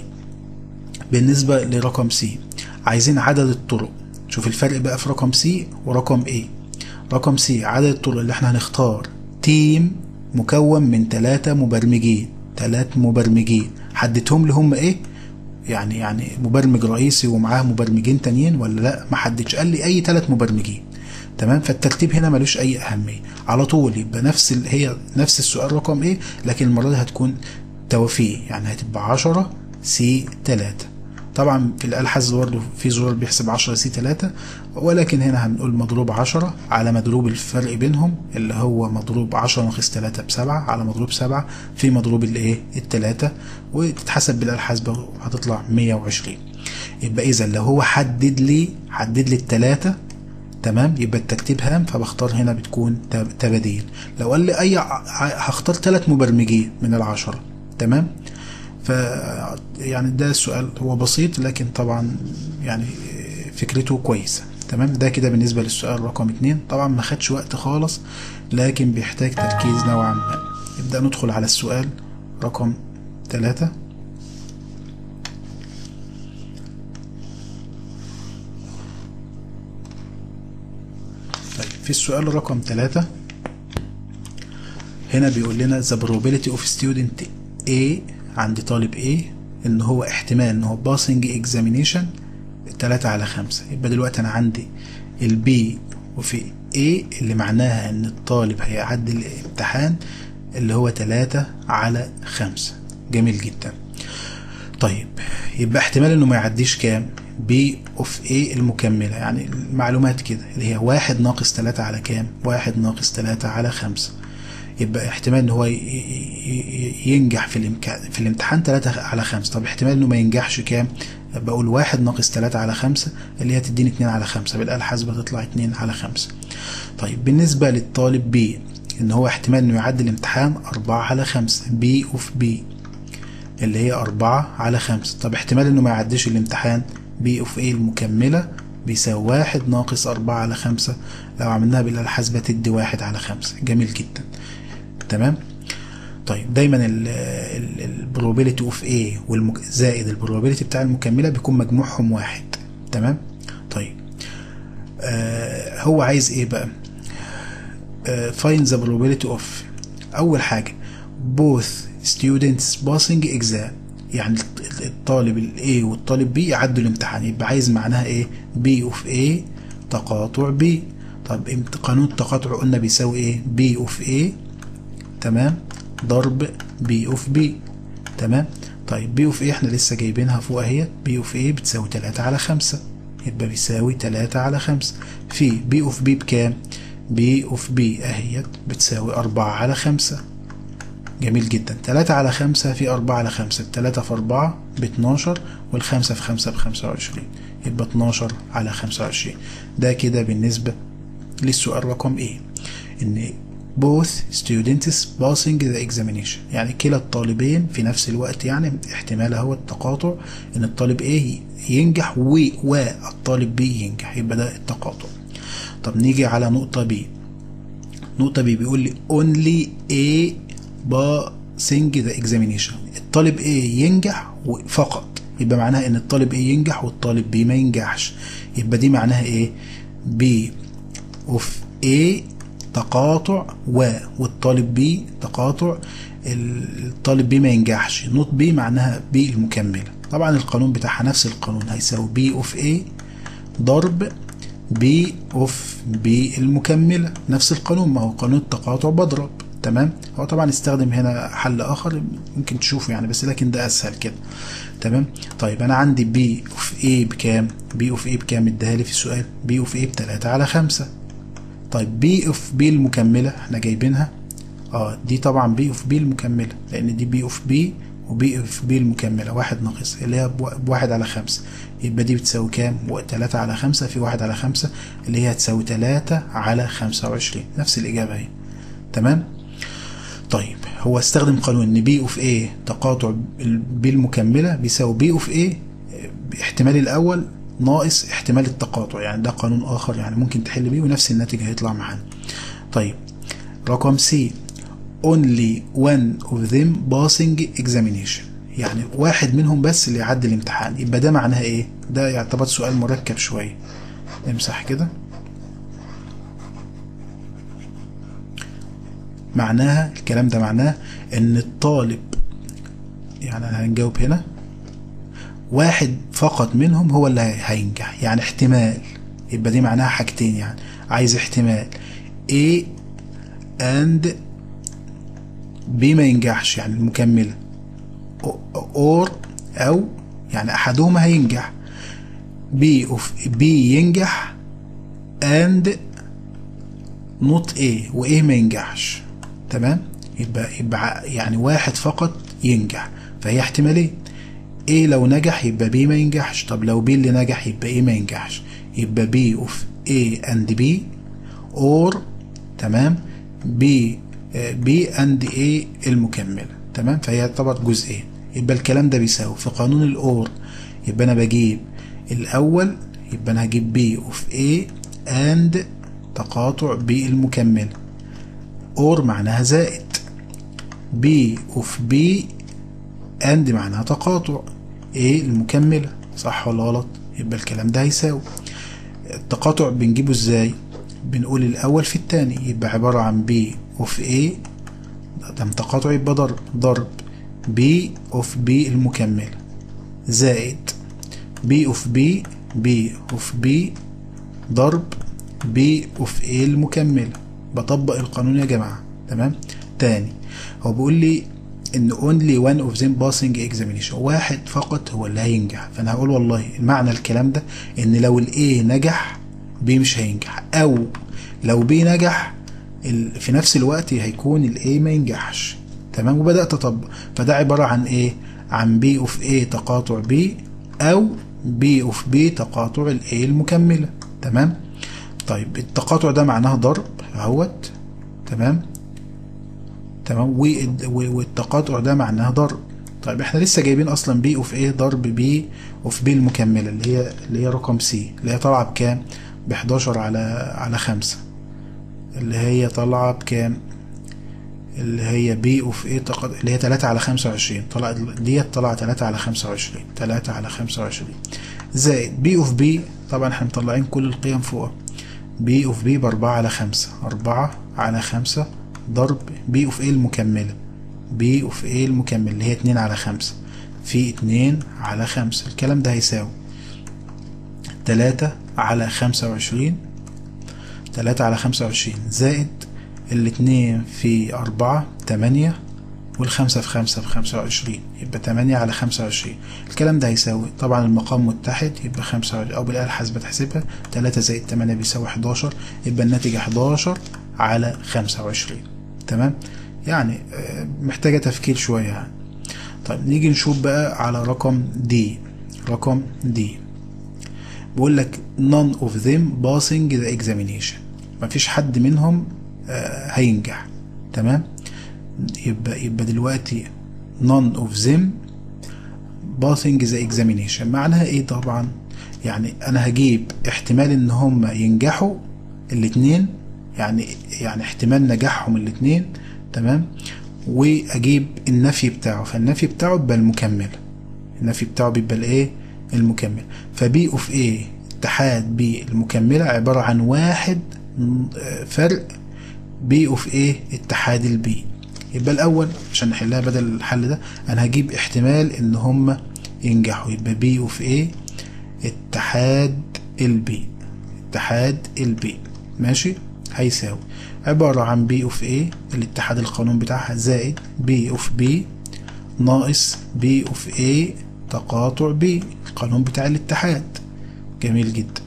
بالنسبة لرقم سي عايزين عدد الطرق شوف الفرق بقى في رقم سي ورقم ايه رقم سي عدد الطرق اللي احنا هنختار تيم مكون من ثلاثة مبرمجين ثلاث مبرمجين حددهم لي هم ايه يعني يعني مبرمج رئيسي ومعاه مبرمجين تانيين ولا لا ما حددش قال لي اي ثلاث مبرمجين تمام فالترتيب هنا ملوش اي اهميه على طول يبقى نفس ال... هي نفس السؤال رقم ايه لكن المره دي هتكون توافيق يعني هتبقى 10 سي 3 طبعا في الآلة الحاسبة برضه في زرار بيحسب 10 سي 3 ولكن هنا هنقول مضروب 10 على مضروب الفرق بينهم اللي هو مضروب 10 ناقص 3 ب 7 على مضروب 7 في مضروب الايه التلاتة وتتحسب بالآلة الحاسبة وهتطلع 120 يبقى إذا لو هو حدد لي حدد لي التلاتة تمام يبقى الترتيب هام فبختار هنا بتكون تباديل لو قال لي اي هختار ثلاث مبرمجين من العشرة تمام ف يعني ده السؤال هو بسيط لكن طبعا يعني فكرته كويسة تمام ده كده بالنسبة للسؤال رقم اتنين طبعا ما خدش وقت خالص لكن بيحتاج تركيز نوعا ما نبدأ ندخل على السؤال رقم ثلاثة في السؤال رقم ثلاثة هنا بيقول لنا the probability of student A عند طالب A ان هو احتمال ان هو passing examination تلاتة على خمسة يبقى دلوقتي انا عندي البي وفي A اللي معناها ان الطالب هيعدي الامتحان اللي هو تلاتة على خمسة جميل جدا طيب يبقى احتمال انه ما يعديش كام بي اوف ايه المكملة يعني المعلومات كده اللي هي واحد ناقص تلاتة على كام واحد ناقص تلاتة على خمسة يبقى احتمال ان هو ينجح في الامكان في الامتحان تلاتة على خمسة طب احتمال انه ما ينجحش كام بقول واحد ناقص تلاتة على خمسة اللي هي تديني اتنين على خمسة بالآلة الحاسبة تطلع اتنين على خمسة طيب بالنسبة للطالب بي ان هو احتمال انه يعدي الامتحان أربعة على خمسة بي اوف بي اللي هي أربعة على خمسة طب احتمال انه ما يعديش الامتحان بي اوف ايه المكملة بيساوي واحد ناقص أربعة على خمسة لو عملناها بالآلة الحاسبة تدي واحد على خمسة جميل جدا تمام طيب دايما البروبابيلتي اوف ايه زائد البروبابيلتي بتاع المكملة بيكون مجموعهم واحد تمام طيب آه هو عايز ايه بقى آه find the probability of اول حاجة both students passing exam يعني الطالب ال A والطالب B يعدوا الامتحان يبقى عايز معناها ايه B of A تقاطع B طب قانون التقاطع قلنا بيساوي ايه B of A تمام ضرب B of B تمام طيب B of A احنا لسه جايبينها فوق اهي B of A بتساوي 3 على 5 يبقى بيساوي 3 على 5 في B of B بكام B of B اهيت بتساوي 4 على 5 جميل جدا 3 على 5 في 4 على 5 3 في 4 ب 12 والخمسة في 5 ب 25 يبقى 12 على 25 ده كده بالنسبة للسؤال رقم ايه ان both students passing the examination يعني كلا الطالبين في نفس الوقت يعني احتمال هو التقاطع ان الطالب A ينجح و والطالب B ينجح يبقى ده التقاطع طب نيجي على نقطة B نقطة B بيقول لي only A passing the examination الطالب A ينجح فقط يبقى معناها ان الطالب A ينجح والطالب B ما ينجحش يبقى دي معناها ايه B of A تقاطع و والطالب بي تقاطع الطالب بي ما ينجحش نوت بي معناها بي المكملة طبعا القانون بتاعها نفس القانون هيساوي بي اوف اي ضرب بي اوف بي المكملة نفس القانون ما هو قانون التقاطع بضرب تمام هو طبعا استخدم هنا حل اخر ممكن تشوفه يعني بس لكن ده اسهل كده تمام طيب انا عندي بي اوف اي بكام بي اوف اي بكام اداها لي في السؤال بي اوف اي بتلاتة على خمسة طيب بي اوف بي المكملة احنا جايبينها اه دي طبعا بي اوف بي المكملة لان دي بي اوف بي وبي اوف بي المكملة واحد ناقص اللي هي بواحد على خمسة يبقى دي بتساوي كام تلاتة على خمسة في واحد على خمسة اللي هي هتساوي تلاتة على خمسة وعشرين نفس الإجابة اهي تمام طيب هو استخدم قانون ان بي اوف ايه تقاطع بي المكملة بيساوي بي اوف ايه احتمال الأول ناقص احتمال التقاطع يعني ده قانون آخر يعني ممكن تحل بيه ونفس الناتج هيطلع معانا طيب رقم سي only one of them passing examination يعني واحد منهم بس اللي يعدي الامتحان يبقى ده معناها ايه ده يعتبر سؤال مركب شوية امسح كده معناها الكلام ده معناه ان الطالب يعني هنجاوب هنا واحد فقط منهم هو اللي هينجح يعني احتمال يبقى دي معناها حاجتين يعني عايز احتمال A and B ما ينجحش يعني المكملة or أو يعني أحدهما هينجح B of B ينجح and not A و A ما ينجحش تمام يبقى يبقى يعني واحد فقط ينجح فهي احتمالين A لو نجح يبقى B ما ينجحش طب لو B اللي نجح يبقى A ما ينجحش يبقى B of A and B or تمام B B and A المكملة تمام فهي تعتبر جزئين يبقى الكلام ده بيساوي في قانون الأور يبقى أنا بجيب الأول يبقى أنا هجيب B of A and تقاطع B المكملة or معناها زائد B of B and معناها تقاطع A المكملة صح ولا غلط يبقى الكلام ده هيساوي التقاطع بنجيبه ازاي بنقول الأول في التاني يبقى عبارة عن B of A ده تقاطع يبقى ضرب ضرب B of B المكملة زائد B of B B of B ضرب B of A المكملة بطبق القانون يا جماعة تمام تاني هو بيقول لي ان only one of them passing examination واحد فقط هو اللي هينجح فانا هقول والله معنى الكلام ده ان لو الاي نجح بي مش هينجح او لو بي نجح ال- في نفس الوقت هيكون الاي ما ينجحش تمام وبدات اطبق فده عباره عن ايه عن بي اوف اي تقاطع بي او بي اوف بي تقاطع الاي المكمله تمام طيب التقاطع ده معناه ضرب اهوت تمام تمام والد- و- والتقاطع ده معناه ضرب طيب احنا لسه جايبين اصلا بي اوف ايه ضرب بي اوف بي المكمله اللي هي اللي هي رقم سي اللي هي طالعه بكام ب 11 على على 5 اللي هي طالعه بكام اللي هي بي اوف ايه تقاطع اللي هي 3 على 25 طلعت ديت طالعه 3 على 25 3 على 25 زائد بي اوف بي طبعا احنا مطلعين كل القيم فوق بي اوف بي بأربعة على خمسة أربعة على خمسة ضرب بي اوف ايه المكملة بي اوف ايه المكملة اللي هي اتنين على خمسة في اتنين على خمسة الكلام ده هيساوي تلاتة على خمسة وعشرين تلاتة على خمسة وعشرين زائد الاتنين في أربعة تمانية والخمسة في خمسة في خمسة وعشرين يبقى تمانية على خمسة وعشرين الكلام ده هيساوي طبعا المقام متحد يبقى خمسة وعشرين أو بالآلة الحاسبة تحسبها تلاتة زائد تمانية بيساوي حداشر يبقى الناتج حداشر على خمسة وعشرين تمام يعني آه، محتاجة تفكير شوية يعني طيب نيجي نشوف بقى على رقم دي رقم دي بيقول لك none of them passing the examination مفيش حد منهم آه، هينجح تمام يبقى يبقى دلوقتي none of them passing the examination معناها ايه طبعا يعني انا هجيب احتمال ان هم ينجحوا الاتنين يعني يعني احتمال نجاحهم الاتنين تمام واجيب النفي بتاعه فالنفي بتاعه يبقى المكمل النفي بتاعه بيبقى الايه المكمل فبي اوف ايه اتحاد بي المكملة عبارة عن واحد آه، فرق بي اوف ايه اتحاد البي يبقى الاول عشان نحلها بدل الحل ده انا هجيب احتمال ان هم ينجحوا يبقى بي اوف ايه اتحاد البي اتحاد البي ماشي هيساوي عبارة عن بي اوف ايه الاتحاد القانون بتاعها زائد بي اوف بي ناقص بي اوف ايه تقاطع بي القانون بتاع الاتحاد جميل جدا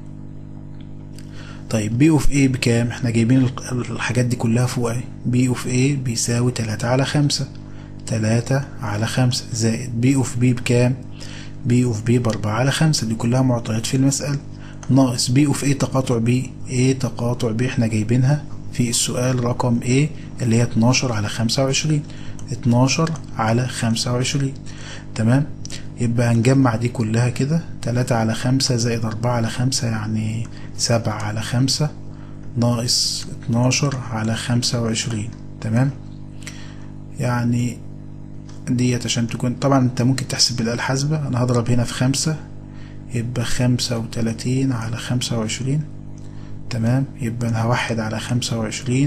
طيب بي اوف ايه بكام احنا جايبين الق- الحاجات دي كلها فوق اهي بي اوف ايه بيساوي تلاتة على خمسة تلاتة على خمسة زائد بي اوف بي بكام بي اوف بي بأربعة على خمسة دي كلها معطيات في المسألة ناقص بي اوف ايه تقاطع بي ايه تقاطع بي احنا جايبينها في السؤال رقم ايه اللي هي 12 على 25 12 على 25 تمام يبقى هنجمع دي كلها كده 3 على 5 زائد 4 على 5 يعني 7 على 5 ناقص 12 على 25 تمام يعني ديت عشان تكون طبعا انت ممكن تحسب بالآلة الحاسبة انا هضرب هنا في خمسة يبقى خمسة وتلاتين على خمسة وعشرين تمام يبقى انا هوحد على خمسة وعشرين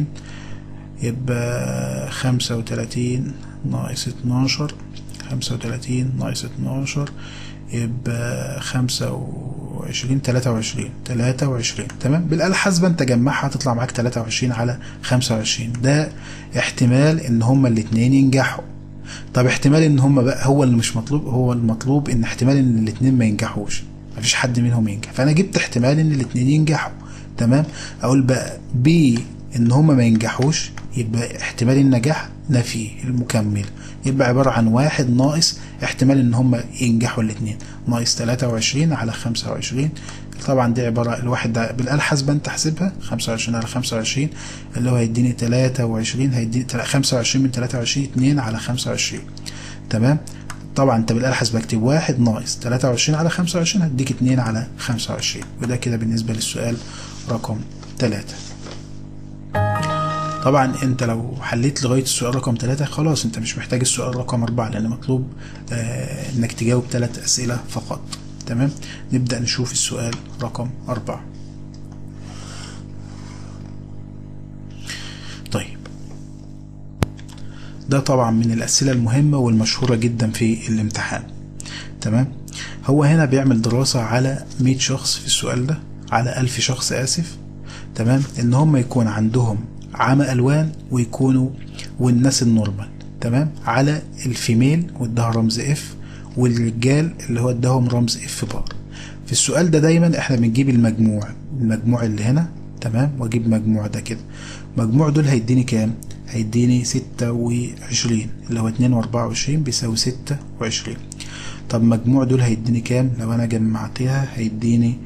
يبقى خمسة وتلاتين ناقص اتناشر خمسة وتلاتين ناقص اتناشر يبقى خمسة وعشرين تلاتة وعشرين تلاتة وعشرين تمام بالآلة الحاسبة انت جمعها تطلع معاك تلاتة وعشرين على خمسة وعشرين ده احتمال ان هما الاتنين ينجحوا طب احتمال ان هما بقى هو اللي مش مطلوب هو المطلوب ان احتمال ان الاتنين ما ينجحوش مفيش حد منهم ينجح فانا جبت احتمال ان الاتنين ينجحوا تمام اقول بقى بي ان هما ما ينجحوش يبقى احتمال النجاح نفي المكمل يبقى عبارة عن واحد ناقص احتمال ان هما ينجحوا الاتنين ناقص 23 على 25 طبعا دي عبارة الواحد ده بالآلة الحاسبة انت حاسبها 25 على 25 اللي هو هيديني 23 هيديني 25 من 23 2 على 25 تمام طبعا انت بالآلة الحاسبة اكتب واحد ناقص 23 على 25 هديك 2 على 25 وده كده بالنسبة للسؤال رقم 3 طبعا انت لو حليت لغايه السؤال رقم 3 خلاص انت مش محتاج السؤال رقم 4 لان مطلوب آه انك تجاوب 3 اسئله فقط تمام نبدا نشوف السؤال رقم 4 ده طبعا من الأسئلة المهمة والمشهورة جدا في الامتحان تمام هو هنا بيعمل دراسة على 100 شخص في السؤال ده على 1000 شخص آسف تمام إن هم يكون عندهم عمى ألوان ويكونوا والناس النورمال تمام على الفيميل واداها رمز اف والرجال اللي هو اداهم رمز اف بار في السؤال ده دايما احنا بنجيب المجموع المجموع اللي هنا تمام واجيب مجموع ده كده مجموع دول هيديني كام هيديني ستة وعشرين اللي هو اتنين واربعة وعشرين بيساوي ستة وعشرين طب مجموع دول هيديني كام لو انا جمعتها هيديني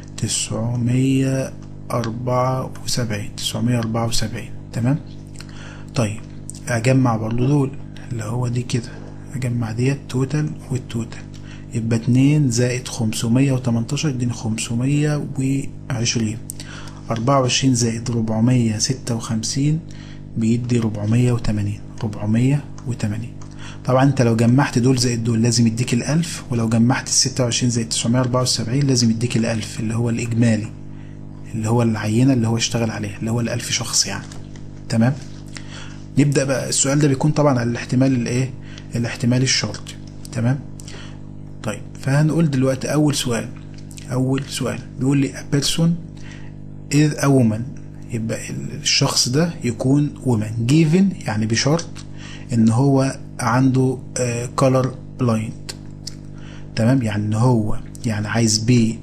تسعمية أربعة وسبعين تسعمية أربعة وسبعين تمام طيب اجمع برضو دول اللي هو دي كده اجمع ديت توتال والتوتال يبقى اتنين زائد خمسمية وتمنتاشر يديني خمسمية وعشرين أربعة وعشرين زائد ربعمية ستة وخمسين بيدي ربعمية وتمانين ربعمية وتمانين طبعا انت لو جمعت دول زائد دول لازم يديك الألف ولو جمعت الستة وعشرين زائد تسعمية أربعة وسبعين لازم يديك الألف اللي هو الإجمالي اللي هو العينة اللي هو اشتغل عليها اللي هو الألف شخص يعني تمام نبدأ بقى السؤال ده بيكون طبعا على الاحتمال الايه الاحتمال الشرطي تمام طيب فهنقول دلوقتي أول سؤال أول سؤال بيقول لي a person is a woman يبقى الشخص ده يكون woman given يعني بشرط ان هو عنده uh, color blind تمام يعني ان هو يعني عايز بي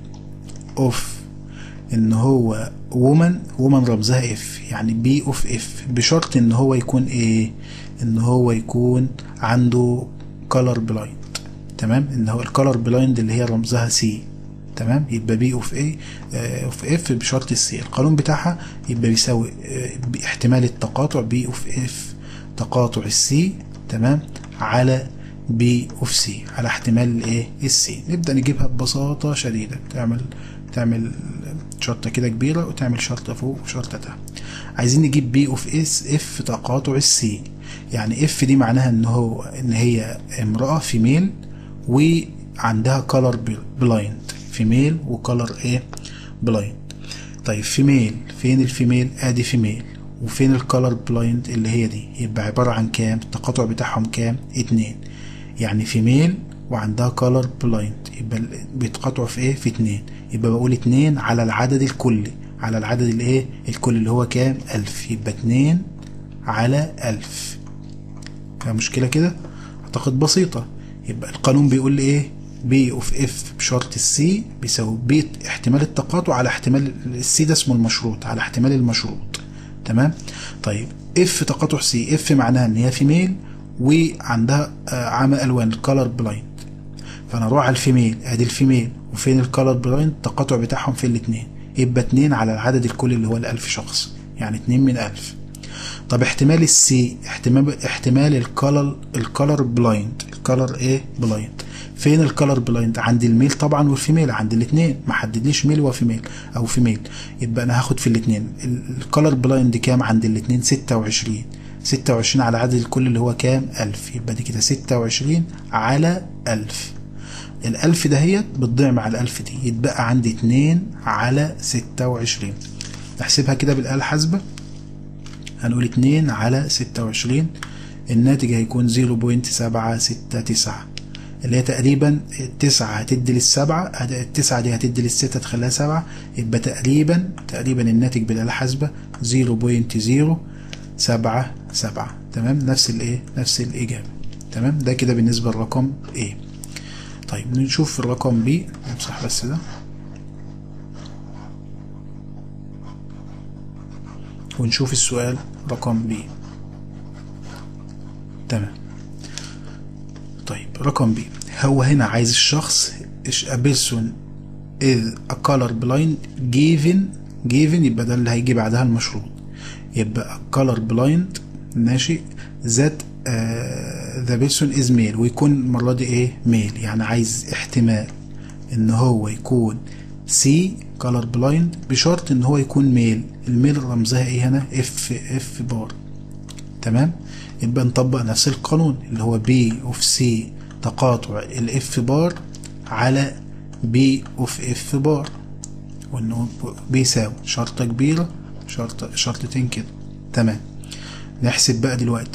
اوف ان هو woman woman رمزها اف يعني بي اوف اف بشرط ان هو يكون ايه ان هو يكون عنده color blind تمام ان هو الكالر بلايند اللي هي رمزها سي تمام يبقى بي اوف اي اوف اف بشرط السي القانون بتاعها يبقى بيساوي احتمال التقاطع بي اوف اف تقاطع السي تمام على بي اوف سي على احتمال الايه السي نبدا نجيبها ببساطه شديده تعمل تعمل شرطه كده كبيره وتعمل شرطه فوق وشرطه تحت عايزين نجيب بي اوف اس اف تقاطع السي يعني اف دي معناها ان هو ان هي امراه فيميل وعندها كولر بلايند فيميل وكولر ايه بلايند طيب فيميل فين الفيميل ادي فيميل وفين الكولر بلايند اللي هي دي يبقى عبارة عن كام التقاطع بتاعهم كام اتنين يعني فيميل وعندها كولر بلايند يبقى بيتقاطعوا في ايه في اتنين يبقى بقول اتنين على العدد الكلي على العدد الايه الكلي اللي هو كام الف يبقى اتنين على الف فيها مشكلة كده اعتقد بسيطة يبقى القانون بيقول لي ايه بي اوف اف بشرط السي بيساوي بي احتمال التقاطع على احتمال السي ده اسمه المشروط على احتمال المشروط تمام طيب اف تقاطع سي اف معناها ان هي فيميل وعندها عمى الوان الكالر بلايند فانا اروح على الفيميل ادي الفيميل وفين الكالر بلايند التقاطع بتاعهم في الاثنين يبقى اتنين على العدد الكلي اللي هو الالف شخص يعني اتنين من الف طب احتمال السي احتمال احتمال الكالر الكالر بلايند الكالر ايه بلايند فين الكالر بلايند عند الميل طبعا والفيميل عند الاثنين ما حددليش ميل وفيميل او فيميل يبقى انا هاخد في الاثنين الكالر بلايند كام عند الاثنين 26 26 على عدد الكل اللي هو كام 1000 يبقى دي كده 26 على 1000 الألف دهيت بتضيع مع الألف دي يتبقى عندي 2 على 26 نحسبها كده بالآلة الحاسبة هنقول 2 على 26 الناتج هيكون 0.769 اللي هي تقريبا التسعة هتدي للسبعة التسعة دي هتدي للستة تخليها سبعة يبقى تقريبا تقريبا الناتج بالآلة الحاسبة 0.077 تمام نفس الايه نفس الإجابة تمام ده كده بالنسبة للرقم A طيب نشوف الرقم B نمسح بس ده ونشوف السؤال رقم B تمام طيب رقم B هو هنا عايز الشخص a person is a color blind given given يبقى ده اللي هيجي بعدها المشروط يبقى color blind ماشي that uh, the person is male ويكون المرة دي ايه male يعني عايز احتمال ان هو يكون C color blind بشرط ان هو يكون ميل الميل رمزها ايه هنا اف اف بار تمام يبقى نطبق نفس القانون اللي هو بي اوف سي تقاطع الاف بار على بي اوف اف بار وانه بيساوي شرطة كبيرة شرطة شرطتين كده تمام نحسب بقى دلوقتي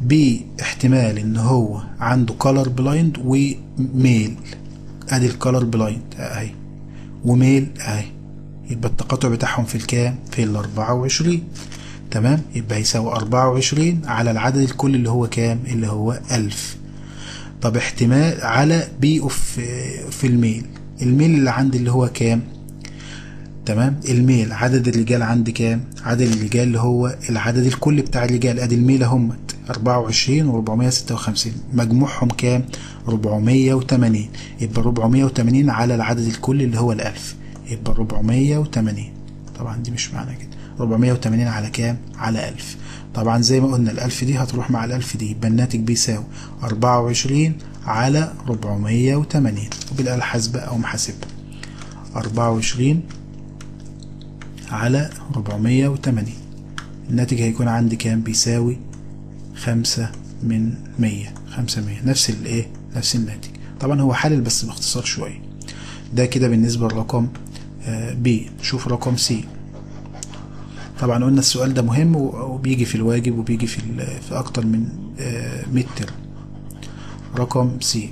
باحتمال ان هو عنده color بلايند وميل ادي الكالر بلايند اهي وميل اهي يبقى التقاطع بتاعهم في الكام في ال 24 تمام يبقى هيساوي 24 على العدد الكلي اللي هو كام اللي هو 1000 طب احتمال على بي اوف في الميل الميل اللي عندي اللي هو كام تمام الميل عدد الرجال عندي كام عدد الرجال اللي هو العدد الكلي بتاع الرجال ادي الميل اهمت 24 و 456 مجموعهم كام 480 يبقى 480 على العدد الكلي اللي هو الألف يبقى 480 طبعا دي مش معنى كده 480 على كام على 1000 طبعا زي ما قلنا الألف دي هتروح مع الألف دي يبقى الناتج بيساوي 24 على 480 وبالآلة الحاسبة أو محاسبة 24 على 480 الناتج هيكون عندي كام بيساوي خمسة من مية خمسة مية نفس الايه نفس الناتج طبعا هو حلل بس باختصار شوية ده كده بالنسبة لرقم بي نشوف رقم سي طبعا قلنا السؤال ده مهم وبيجي في الواجب وبيجي في في اكتر من متر رقم سي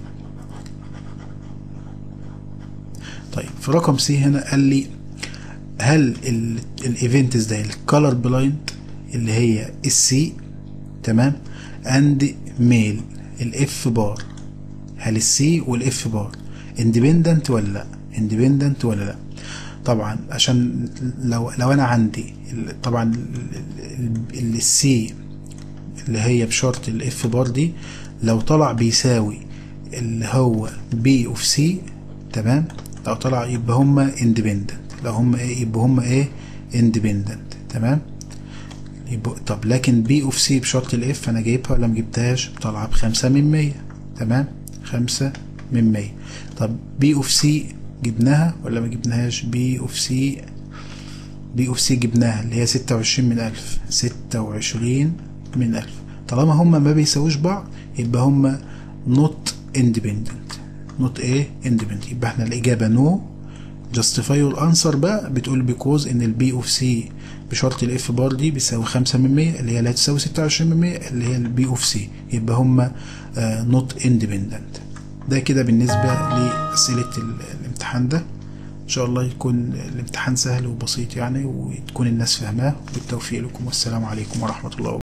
طيب في رقم سي هنا قال لي هل الايفنتس ده الكالر بلايند اللي هي السي تمام اند ميل الاف بار هل السي والاف بار اندبندنت ولا لا اندبندنت ولا لا طبعا عشان لو لو انا عندي طبعا السي اللي هي بشرط الاف بار دي لو طلع بيساوي اللي هو بي اوف سي تمام لو طلع يبقى هما اندبندنت لو هما ايه يبقى هما ايه اندبندنت تمام يبقى طب لكن بي اوف سي بشرط الاف انا جايبها ولا مجبتهاش طالعه بخمسة من مية تمام خمسة من مية طب بي اوف سي جبناها ولا ما جبناهاش بي اوف سي بي اوف سي جبناها اللي هي ستة وعشرين من ألف ستة وعشرين من ألف طالما هما ما بيساووش بعض يبقى هما not independent not ايه independent يبقى احنا الإجابة نو justify الانسر بقى بتقول بيكوز ان البي اوف سي بشرط الاف بار دي بيساوي خمسة من مية اللي هي لا تساوي ستة وعشرين من مية اللي هي البي اوف سي يبقى هما نوت اندبندنت ده كده بالنسبة لأسئلة الامتحان ده إن شاء الله يكون الامتحان سهل وبسيط يعني وتكون الناس فاهماه بالتوفيق لكم والسلام عليكم ورحمة الله وبركاته